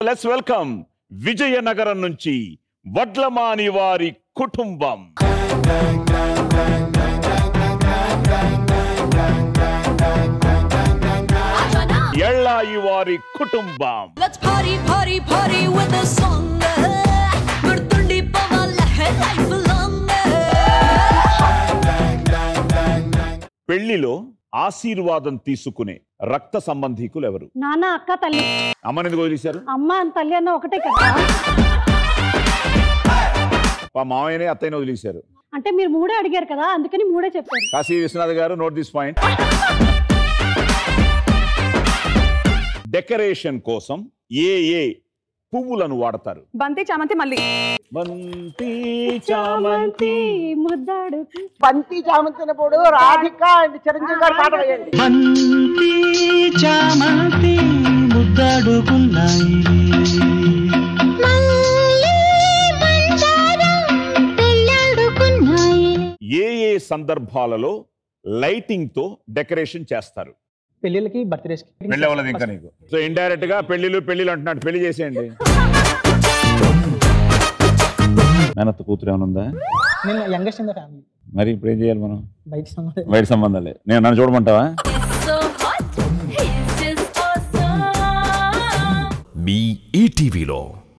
Let's welcome Vizianagaram నుంచి వడ్లమాని వారి కుటుంబం ఎళ్ళాయి వారి కుటుంబం Let's party, party, party with a song. గుర్తుండి పోవాలే లైఫ్ లాంగ్ పెళ్లిలో ఆశీర్వాదం తీసుకునే రక్త సంబంధీకులు ఎవరు నాన్న అక్క తల్లి అమ్మని ఎందుకు వదిలేశారు అమ్మ అని తల్లి అన్న ఒకటే కదా మా మామయ్యనే అత్తయ్యని వదిలేశారు అంటే మీరు మూడే అడిగారు కదా అందుకని మూడే చెప్పారు కాశీ విశ్వనాథ్ గారు నోట్ దిస్ పాయింట్ డెకరేషన్ కోసం ఏ ఏ పువ్వులను వాడతారు బంతి చామంతి మళ్ళీ బంతి చామంతి చామంతి ముద్దాడు బంతి చామంతినప్పుడు రాధిక అండ్ చిరంజీవి గారు పాట వేయండి బంతి చామంతి ముద్దడుగున్నాయి ఏ ఏ సందర్భాలలో లైటింగ్ తో డెకరేషన్ చేస్తారు పెళ్ళిళ్ళకి బర్త్డేస్కి పెళ్లి అవ్వలేదు ఇంకా నీకు సో ఇండైరెక్ట్ గా పెళ్లిళ్ళు పెళ్లిళ్ళు అంటున్నాడు పెళ్లి చేసేయండి మేనత్త కూతురు ఏమైనా ఉందా నేను యంగెస్ట్ ఇన్ ద ఫ్యామిలీ మరి ఇప్పుడు ఏం చేయాలి మనం బయట సంబంధం బయట సంబంధాలే నేను నన్ను చూడమంటావా so hot he's just awesome మీ ఈటీవీలో